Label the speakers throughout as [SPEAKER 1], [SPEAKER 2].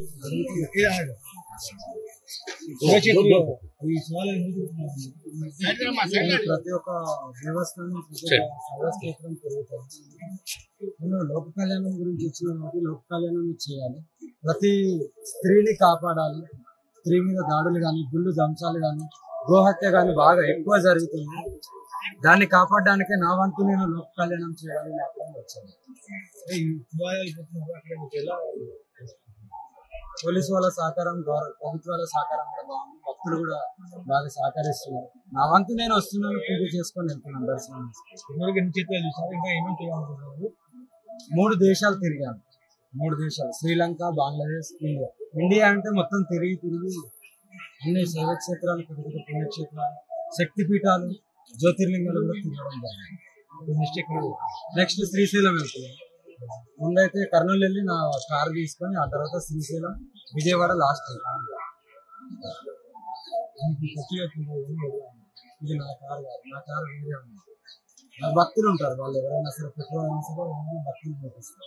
[SPEAKER 1] ఈ సవాలు ప్రతి ఒక్క వ్యవస్థను ప్రతి ఒక్క వ్యవస్థీకరణ పెరుగుతుంది నేను లోక కళ్యాణం గురించి వచ్చిన కాబట్టి లోక కళ్యాణం చేయాలి ప్రతి స్త్రీని కాపాడాలి స్త్రీ మీద దాడులు కానీ గుళ్ళు దంశాలు కానీ గోహత్య కానీ బాగా ఎక్కువ జరుగుతుంది దాన్ని కాపాడడానికే నా వంతు నేను లోక కళ్యాణం చేయాలని మాత్రం వచ్చాను పోలీసు వాళ్ళ సహకారం గౌరవ ప్రభుత్వాల సహకారం కూడా బాగుంది భక్తులు కూడా బాగా సహకరిస్తున్నారు నా వంతు నేను వస్తున్నాను పూజ చేసుకొని వెళ్తున్నాను దర్శనం మూడు దేశాలు తిరిగాను మూడు దేశాలు శ్రీలంక బంగ్లాదేశ్ ఇండియా ఇండియా అంటే మొత్తం తిరిగి తిరిగి అన్ని శైవ క్షేత్రాలు పెద్ద పెద్ద పుణ్యక్షేత్రాలు శక్తి పీఠాలు జ్యోతిర్లింగాలు కూడా తిరగడం జరిగింది నెక్స్ట్ శ్రీశైలం వెళ్తున్నాను ముందైతే కర్నూలు వెళ్ళి నా కార్ తీసుకొని ఆ తర్వాత శ్రీశైలం విజయవాడ లాస్ట్ ఇది నా కార్ కాదు నా కార్ వేరే ఉంది నా భక్తులు ఉంటారు వాళ్ళు ఎవరైనా సరే పెట్రోల్ అయినా సరే ఎవరైనా భక్తులు చూపిస్తారు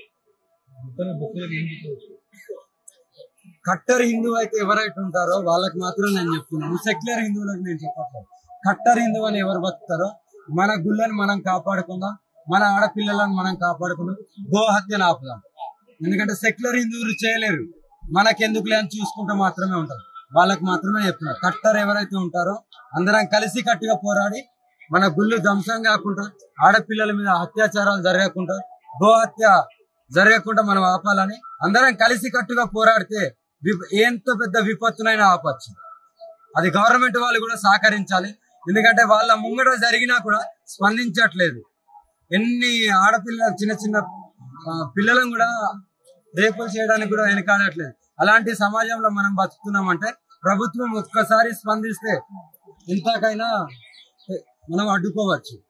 [SPEAKER 1] కట్టర్ హిందూ అయితే ఎవరైతే ఉంటారో వాళ్ళకి మాత్రం నేను చెప్తున్నాను సెక్యులర్ హిందువులకు నేను చెప్పట్లేదు కట్టర్ హిందూ అని ఎవరు బతుకుతారో మన గుళ్ళని మనం కాపాడుకుందాం మన ఆడపిల్లలను మనం కాపాడుకుందాం గోహత్యను ఆపుదాం ఎందుకంటే సెక్యులర్ హిందువులు చేయలేరు మనకెందుకులే అని చూసుకుంటూ మాత్రమే ఉంటారు వాళ్ళకి మాత్రమే చెప్తున్నారు కట్టర్ ఎవరైతే ఉంటారో అందరం కలిసి కట్టుగా పోరాడి మన గుళ్ళు ధ్వంసం కాకుండా ఆడపిల్లల మీద అత్యాచారాలు జరగకుండా గోహత్య జరగకుండా మనం ఆపాలని అందరం కలిసి కట్టుగా పోరాడితే విప- ఎంత పెద్ద విపత్తునైనా ఆపచ్చు అది గవర్నమెంట్ వాళ్ళు కూడా సహకరించాలి ఎందుకంటే వాళ్ళ ముంగట జరిగినా కూడా స్పందించట్లేదు ఎన్ని ఆడపిల్ల చిన్న చిన్న ఆ, పిల్లలను కూడా రేపులు చేయడానికి కూడా వెనకాడట్లేదు అలాంటి సమాజంలో మనం బతుకుతున్నామంటే ప్రభుత్వం ఒక్కసారి స్పందిస్తే ఇంతకైనా మనం అడ్డుకోవచ్చు